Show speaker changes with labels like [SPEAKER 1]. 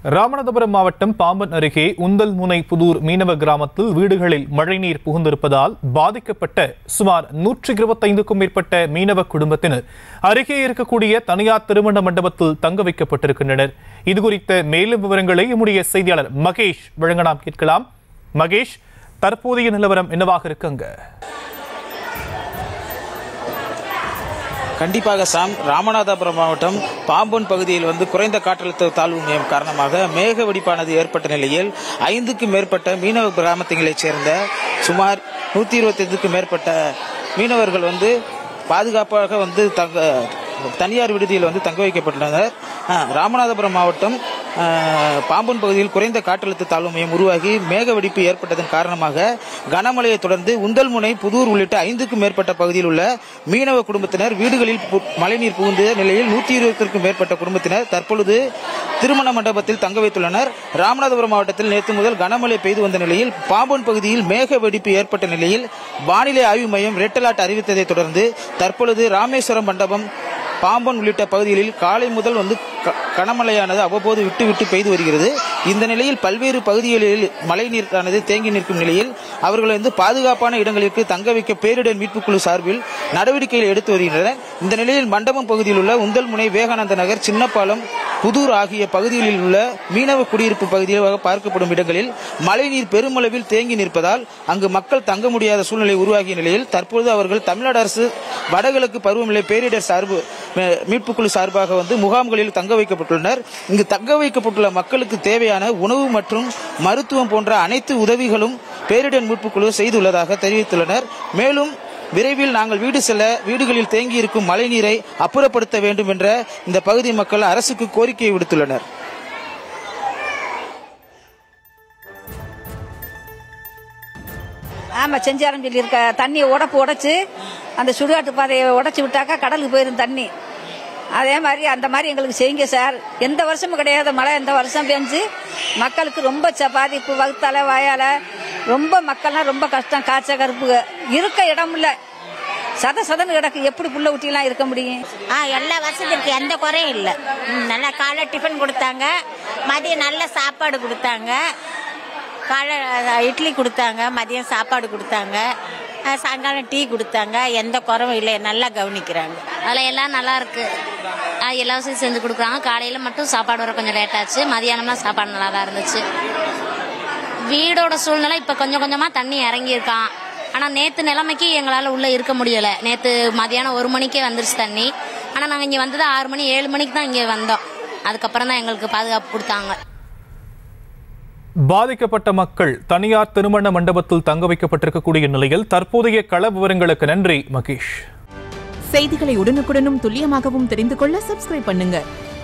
[SPEAKER 1] ராமநாதபுரம் மாவட்டம் பாம்பன் அருகே உந்தல் முனை புதூர் மீனவ கிராமத்தில் வீடுகளில் மழைநீர் புகுந்திருப்பதால் பாதிக்கப்பட்ட சுமார் நூற்றி இருபத்தைந்துக்கும் மேற்பட்ட மீனவ குடும்பத்தினர் அருகே இருக்கக்கூடிய தனியார் திருமண மண்டபத்தில் தங்க வைக்கப்பட்டிருக்கின்றனர் இதுகுறித்த மேலும் விவரங்களை நம்முடைய செய்தியாளர் மகேஷ் வழங்க நாம் கேட்கலாம் மகேஷ் தற்போதைய நிலவரம் என்னவாக இருக்குங்க
[SPEAKER 2] கண்டிப்பாக சாம் ராமநாதபுரம் மாவட்டம் பாம்பன் பகுதியில் வந்து குறைந்த காற்றழுத்த தாழ்வு மையம் காரணமாக மேக வெடிப்பானது ஏற்பட்ட நிலையில் ஐந்துக்கும் மேற்பட்ட மீனவ கிராமத்தைச் சேர்ந்த சுமார் நூற்றி இருபத்தைந்துக்கும் மேற்பட்ட மீனவர்கள் வந்து பாதுகாப்பாக வந்து தங்க தனியார் விடுதியில் வந்து தங்க வைக்கப்பட்டுள்ளனர் ஆ, ராமநாதபுரம் மாவட்டம் ஆ, பாம்பன் பகுதியில் குறைந்த காற்றழுத்த தாழ்வு மையம் உருவாகி மேக வெடிப்பு ஏற்பட்டதன் காரணமாக கனமழையை தொடர்ந்து உந்தல்முனை புதூர் உள்ளிட்ட ஐந்துக்கும் மேற்பட்ட பகுதியில் உள்ள மீனவ குடும்பத்தினர் வீடுகளில் பு- மழைநீர் புகுந்த நிலையில் நூற்றி இருபத்திற்கும் மேற்பட்ட குடும்பத்தினர் தற்பொழுது திருமண மண்டபத்தில் தங்க வைத்துள்ளனர் ராமநாதபுரம் மாவட்டத்தில் நேற்று முதல் கனமழை பெய்து வந்த நிலையில் பாம்பன் பகுதியில் மேக வெடிப்பு ஏற்பட்ட நிலையில் வானிலை ஆய்வு மையம் ரெட் அலர்ட் அறிவித்ததை தொடர்ந்து தற்பொழுது ராமேஸ்வரம் மண்டபம் பாம்பன் உள்ளிட்ட பகுதிகளில் காலை முதல் வந்து க- கனமழையானது அவ்வப்போது விட்டு விட்டு பெய்து வருகிறது இந்த நிலையில் பல்வேறு பகுதிகளில் மழைநீரானது தேங்கி நிற்கும் நிலையில் அவர்களை வந்து பாதுகாப்பான இடங்களுக்கு தங்க வைக்க பேரிடர் மீட்புக் குழு சார்பில் நடவடிக்கைகள் எடுத்து வருகின்றனர் இந்த நிலையில் மண்டபம் பகுதியில் உள்ள உந்தல்முனை விவேகானந்த நகர் சின்னப்பாலம் புதூர் ஆகிய பகுதிகளில் உள்ள மீனவ குடியிருப்பு பகுதியாக பார்க்கப்படும் இடங்களில் மழைநீர் பெருமளவில் தேங்கி நிற்பதால் அங்கு மக்கள் தங்க முடியாத சூழ்நிலை உருவாகிய நிலையில் தற்பொழுது அவர்கள் தமிழ்நாடு அரசு வடகிழக்கு பருவமழை பேரிடர் சார்பு அஹ், மீட்புக்குழு சார்பாக வந்து முகாம்களில் தங்க வைக்கப்பட்டுள்ளனர் இங்கு தங்க வைக்கப்பட்டுள்ள மக்களுக்கு தேவையான உணவு மற்றும் மருத்துவம் போன்ற அனைத்து உதவிகளும் பேரிடர் மீட்புக்குழு செய்துள்ளதாக தெரிவித்துள்ளனர் மேலும் விரைவில் நாங்கள் வீடு செல்ல வீடுகளில் தேங்கி இருக்கும் மழைநீரை அப்புறப்படுத்த வேண்டும் என்ற இந்த பகுதி மக்கள் அரசுக்கு கோரிக்கை விடுத்துள்ளனர்
[SPEAKER 3] ஆமாம் செஞ்சாரம் சொல்லியிருக்க தண்ணியை உடப்பு உடைச்சு அந்த சுடுகாட்டு பாதையை உடைச்சி விட்டாக்கா கடலுக்கு போயிரும் தண்ணி அதே மாதிரி அந்த மாதிரி எங்களுக்கு செய்யுங்க சார் எந்த வருஷமும் கிடையாத மழை இந்த வருஷம் பெஞ்சு மக்களுக்கு ரொம்ப ச- பாதிப்பு வகுத்தால வாயால ரொம்ப மக்கள்லாம் ரொம்ப கஷ்டம் காய்ச்ச கருப்பு இருக்க இடம் இல்லை சத சதன்னு கிடக்கு எப்படி புள்ள ஊட்டிலாம் இருக்க முடியும்
[SPEAKER 4] ஆ எல்லா வசதி இருக்கு எந்த குறையும் இல்லை ம், நல்லா காலை டிஃபன் கொடுத்தாங்க மதியம் நல்ல சாப்பாடு கொடுத்தாங்க காலை அஹ், இட்லி கொடுத்தாங்க மதியம் சாப்பாடு கொடுத்தாங்க அஹ், சாயங்காலம் டீ கொடுத்தாங்க எந்த குறவும் இல்லை நல்லா கவனிக்கிறாங்க
[SPEAKER 5] அதில் எல்லாம் நல்லா இருக்கு ஆ, எல்லா வசதியும் செஞ்சு கொடுக்குறாங்க காலையில் மட்டும் சாப்பாடு வர கொஞ்சம் லேட் ஆச்சு மதியானம்லாம் சாப்பாடு நல்லா தான் இருந்துச்சு வீடோட சூழ்நிலை இப்போ கொஞ்சம் கொஞ்சமாக தண்ணி இறங்கியிருக்கான் ஆனால் நேற்று நிலைமைக்கு எங்களால் உள்ளே இருக்க முடியலை நேற்று மதியானம் ஒரு மணிக்கே வந்துருச்சு தண்ணி ஆனால் நாங்கள் இங்கே வந்தது ஆறு மணி ஏழு மணிக்கு தான் இங்கே வந்தோம் அதுக்கப்புறம் தான் எங்களுக்கு பாதுகாப்பு கொடுத்தாங்க
[SPEAKER 1] பாதிக்கப்பட்ட மக்கள் தனியார் திருமண மண்டபத்தில் தங்க வைக்கப்பட்டிருக்கக்கூடிய நிலையில் தற்போதைய கள விவரங்களுக்கு நன்றி மகேஷ்
[SPEAKER 6] செய்திகளை உடனுக்குடனும் துல்லியமாகவும் தெரிந்து கொள்ள சப்ஸ்கிரைப் பண்ணுங்க